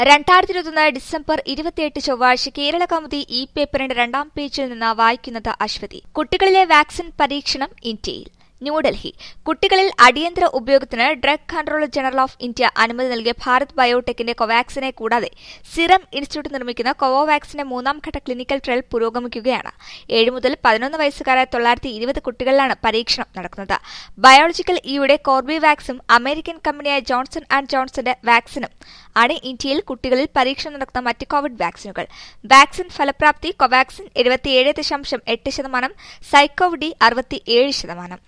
രണ്ടായിരത്തി ഇരുപത്തൊന്ന് ഡിസംബർ ഇരുപത്തിയെട്ട് ചൊവ്വാഴ്ച കേരള കൗമുദി ഇ പേപ്പറിന്റെ രണ്ടാം പേജിൽ നിന്ന് വായിക്കുന്നത് അശ്വതി കുട്ടികളിലെ വാക്സിൻ പരീക്ഷണം ഇന്ത്യയിൽ ന്യൂഡൽഹി കുട്ടികളിൽ അടിയന്തര ഉപയോഗത്തിന് drug controller general of India അനുമതി നൽകിയ ഭാരത് ബയോടെക്കിന്റെ കൊവാക്സിനെ കൂടാതെ സിറം ഇൻസ്റ്റിറ്റ്യൂട്ട് നിർമ്മിക്കുന്ന കോവോവാക്സിന്റെ മൂന്നാം ഘട്ട ക്ലിനിക്കൽ ട്രയൽ പുരോഗമിക്കുകയാണ് ഏഴ് മുതൽ പതിനൊന്ന് വയസ്സുകാരായ തൊള്ളായിരത്തി ഇരുപത് കുട്ടികളിലാണ് പരീക്ഷണം നടക്കുന്നത് ബയോളജിക്കൽ ഇയുടെ കോർബിവാക്സും അമേരിക്കൻ കമ്പനിയായ ജോൺസൺ ആൻഡ് ജോൺസന്റെ വാക്സിനും ആണ് ഇന്ത്യയിൽ കുട്ടികളിൽ പരീക്ഷണം നടക്കുന്ന മറ്റ് കോവിഡ് വാക്സിനുകൾ വാക്സിൻ ഫലപ്രാപ്തി കൊവാക്സിൻ എഴുപത്തിയേഴ് ദശാംശം എട്ട് ശതമാനം സൈക്കോവ് ഡി അറുപത്തിയേഴ് ശതമാനം